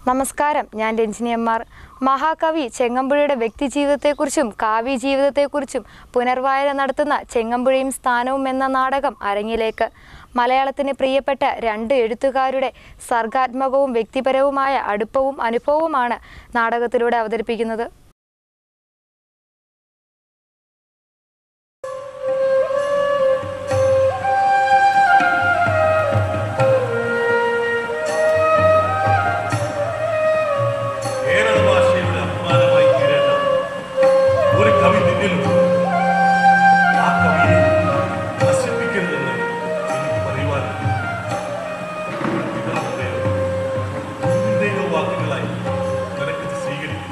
നമസ്കാരം ഞാൻ Ranjini M R മഹാകവി ചെങ്ങമ്പുഴയുടെ വ്യക്തിജീവിതത്തെക്കുറിച്ചും കാവ്യ ജീവിതത്തെക്കുറിച്ചും പുനർവായന നടത്തുന്ന ചെങ്ങമ്പുഴയും സ്ഥാനവും എന്ന നാടകം അരങ്ങിലേക്ക് മലയാളത്തിന് പ്രിയപ്പെട്ട രണ്ട് എഴുത്തുകാരുടെ സർഗാത്മകവും വ്യക്തിപരവുമായ അടുപ്പവും അനുഭവവുമാണ് നാടകത്തിലൂടെ അവതരിപ്പിക്കുന്നത് കേരള ഭാഷയുടെ അഭിമാനമായി തീരേണ്ട ഒരു കവി നിന്നിലുണ്ട് ആ കവിയെ നശിപ്പിക്കരുതെന്ന് എനിക്ക് പറയുവാനുണ്ട് ഇതാണല്ലോ നിന്റെയോ വാക്കുകളായി നിനക്കിത് സ്വീകരിക്കും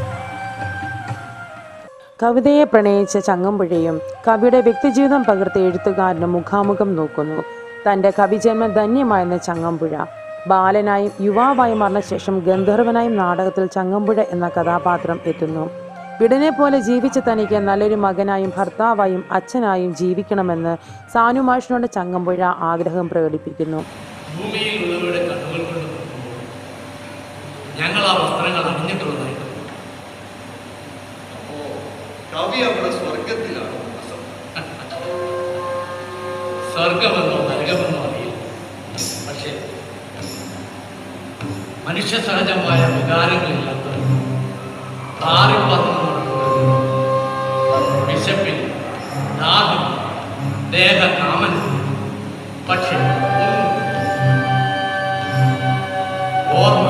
കവിതയെ പ്രണയിച്ച ചങ്ങമ്പുഴയും കവിയുടെ വ്യക്തിജീവിതം പകർത്തിയ എഴുത്തുകാരനും മുഖാമുഖം നോക്കുന്നു തന്റെ കവിജന്മം ധന്യമായെന്ന ചങ്ങമ്പുഴ ബാലനായും യുവാവായും മറന്ന ശേഷം ഗന്ധർവനായും നാടകത്തിൽ ചങ്ങമ്പുഴ എന്ന കഥാപാത്രം എത്തുന്നു വിടനെ പോലെ ജീവിച്ച തനിക്ക് നല്ലൊരു മകനായും ഭർത്താവായും അച്ഛനായും ജീവിക്കണമെന്ന് സാനുമാഷിനോട് ചങ്ങമ്പുഴ ആഗ്രഹം പ്രകടിപ്പിക്കുന്നു ഭൂമിയിലുള്ളവരുടെ കണ്ണുകൾ കൊണ്ട് നോക്കുമ്പോൾ ഞങ്ങൾ ആ വസ്ത്രങ്ങൾ അണിഞ്ഞിട്ടുള്ളതായിട്ട് അപ്പോ കവി അവിടെ സ്വർഗത്തിലാണ് വാസം. സ്വർഗമെന്നോ നരകമെന്നോ അറിയില്ല പക്ഷേ മനുഷ്യ സഹജമായ വികാരങ്ങളില്ലാത്ത പാറിപ്പറന്ന് നടക്കുന്നത് വിശപ്പിൽ ദാഹം ദേഹകാമൻ പക്ഷേ ഒന്നും ഓർമ്മ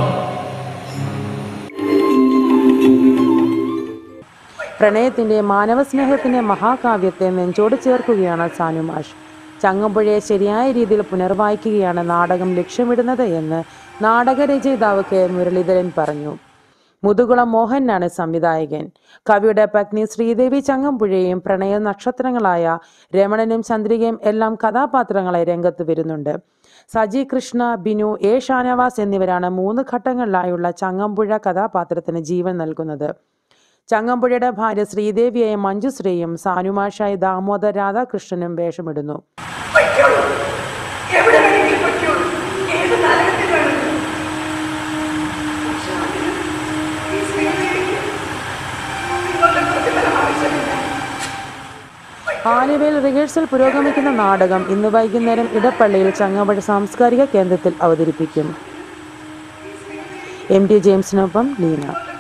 പ്രണയത്തിന്റെ മാനവസ്നേഹത്തിന്റെ മഹാകാവ്യത്തെ നെഞ്ചോട് ചേർക്കുകയാണ് സാനുമാഷ് ചങ്ങമ്പുഴയെ ശരിയായ രീതിയിൽ പുനർവായിക്കുകയാണ് നാടകം ലക്ഷ്യമിടുന്നത് എന്ന് നാടകരചയിതാവ് കെ മുരളീധരൻ പറഞ്ഞു മുതുകുളം മോഹനാണ് സംവിധായകൻ കവിയുടെ പത്നി ശ്രീദേവി ചങ്ങമ്പുഴയും പ്രണയ നക്ഷത്രങ്ങളായ രമണനും ചന്ദ്രികയും എല്ലാം കഥാപാത്രങ്ങളായി രംഗത്ത് വരുന്നുണ്ട് സജി കൃഷ്ണ ബിനു എ ഷാനവാസ് എന്നിവരാണ് മൂന്ന് ഘട്ടങ്ങളിലായുള്ള ചങ്ങമ്പുഴ കഥാപാത്രത്തിന് ജീവൻ നൽകുന്നത് ചങ്ങമ്പുഴയുടെ ഭാര്യ ശ്രീദേവിയായ മഞ്ജുശ്രീയും സാനുമാഷായ ദാമോദർ രാധാകൃഷ്ണനും വേഷമിടുന്നു പൊയ്ക്കോളൂ. എവിടെ വേണമെങ്കിലും പൊയ്ക്കോളൂ. ഏത് നരകത്തിൽ വേണമെങ്കിലും. പക്ഷേ അതിന് ഈ ശ്രീദേവിക്ക് നിങ്ങളുടെ പ്രതിഫലം ആവശ്യമില്ല. ആലുവയിൽ റിഹേഴ്സൽ പുരോഗമിക്കുന്ന നാടകം ഇന്ന് വൈകുന്നേരം ഇടപ്പള്ളിയിൽ ചങ്ങമ്പുഴ സാംസ്കാരിക കേന്ദ്രത്തിൽ അവതരിപ്പിക്കും എം ടി ജെയിംസിനൊപ്പം ലീന